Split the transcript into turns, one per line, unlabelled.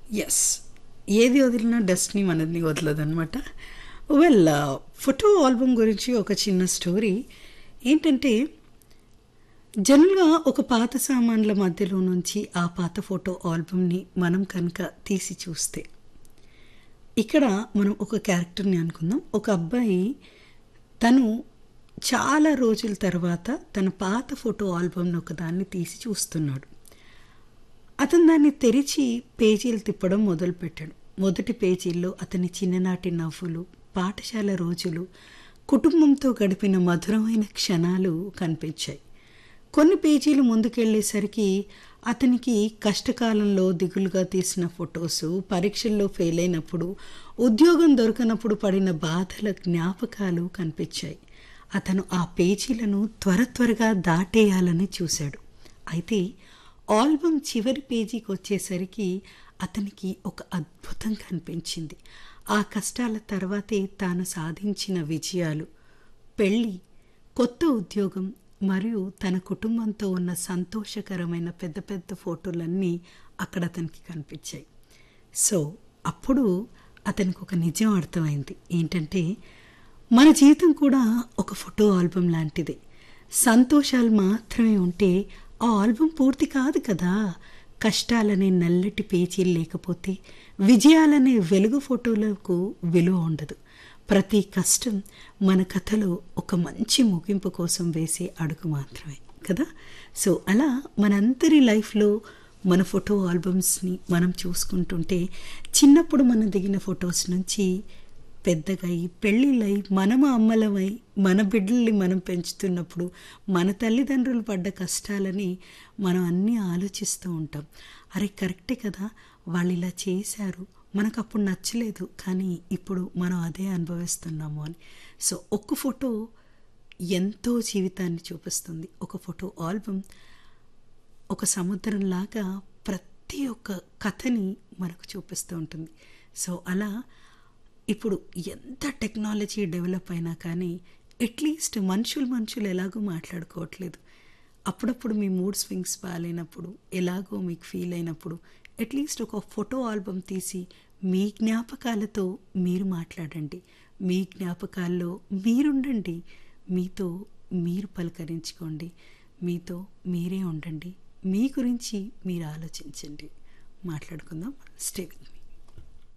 yes ఏది వదిలినా డస్ట్ని మనల్ని వదలదనమాట well photo album గురించి ఒక చిన్న స్టోరీ ఏంటంటే జనరల్గా ఒక పాత సామాన్ల మధ్యలో నుంచి ఆ పాత ఫోటో ఆల్బమ్ని మనం కనుక తీసి చూస్తే ఇక్కడ మనం ఒక క్యారెక్టర్ని అనుకుందాం ఒక అబ్బాయి తను చాలా రోజుల తర్వాత తన పాత ఫోటో ఆల్బమ్ని ఒకదాన్ని తీసి చూస్తున్నాడు అతను దాన్ని తెరిచి పేజీలు తిప్పడం మొదలుపెట్టాడు మొదటి పేజీల్లో అతని చిన్ననాటి నవ్వులు పాఠశాల రోజులు కుటుంబంతో గడిపిన మధురమైన క్షణాలు కనిపించాయి కొన్ని పేజీలు ముందుకెళ్ళేసరికి అతనికి కష్టకాలంలో దిగులుగా తీసిన ఫొటోసు పరీక్షల్లో ఫెయిల్ అయినప్పుడు ఉద్యోగం దొరకనప్పుడు పడిన బాధల జ్ఞాపకాలు కనిపించాయి అతను ఆ పేజీలను త్వర త్వరగా దాటేయాలని చూశాడు అయితే ఆల్బమ్ చివరి పేజీకి వచ్చేసరికి అతనికి ఒక అద్భుతం కనిపించింది ఆ కష్టాల తర్వాతే తాను సాధించిన విజయాలు పెళ్ళి కొత్త ఉద్యోగం మరియు తన కుటుంబంతో ఉన్న సంతోషకరమైన పెద్ద పెద్ద ఫోటోలన్నీ అక్కడ అతనికి కనిపించాయి సో అప్పుడు అతనికి ఒక నిజం అర్థమైంది ఏంటంటే మన జీవితం కూడా ఒక ఫోటో ఆల్బమ్ లాంటిదే సంతోషాలు మాత్రమే ఉంటే ఆ ఆల్బమ్ పూర్తి కాదు కదా కష్టాలనే నల్లటి పేజీలు లేకపోతే విజయాలనే వెలుగు ఫోటోలకు విలువ ఉండదు ప్రతి కష్టం మన కథలో ఒక మంచి ముగింపు కోసం వేసే అడుగు మాత్రమే కదా సో అలా మనందరి లైఫ్లో మన ఫోటో ఆల్బమ్స్ని మనం చూసుకుంటుంటే చిన్నప్పుడు మనం దిగిన ఫొటోస్ నుంచి పెద్దగై పెళ్ళిళ్ళై మనము అమ్మలమై మన బిడ్డల్ని మనం పెంచుతున్నప్పుడు మన తల్లిదండ్రులు పడ్డ కష్టాలని మనం అన్నీ ఆలోచిస్తూ ఉంటాం అరే కరెక్టే కదా వాళ్ళు ఇలా చేశారు మనకు అప్పుడు నచ్చలేదు కానీ ఇప్పుడు మనం అదే అనుభవిస్తున్నాము అని సో ఒక్క ఫోటో ఎంతో జీవితాన్ని చూపిస్తుంది ఒక ఫోటో ఆల్బమ్ ఒక సముద్రంలాగా ప్రతి ఒక్క కథని మనకు చూపిస్తూ ఉంటుంది సో అలా ఇప్పుడు ఎంత టెక్నాలజీ డెవలప్ అయినా కానీ అట్లీస్ట్ మనుషులు మనుషులు ఎలాగో మాట్లాడుకోవట్లేదు అప్పుడప్పుడు మీ మూడ్ స్వింగ్స్ బాగాలేనప్పుడు ఎలాగో మీకు ఫీల్ అయినప్పుడు అట్లీస్ట్ ఒక ఫోటో ఆల్బమ్ తీసి మీ జ్ఞాపకాలతో మీరు మాట్లాడండి మీ జ్ఞాపకాల్లో మీరుండండి మీతో మీరు పలకరించుకోండి మీతో మీరే ఉండండి మీ గురించి మీరు ఆలోచించండి మాట్లాడుకుందాం స్టే విత్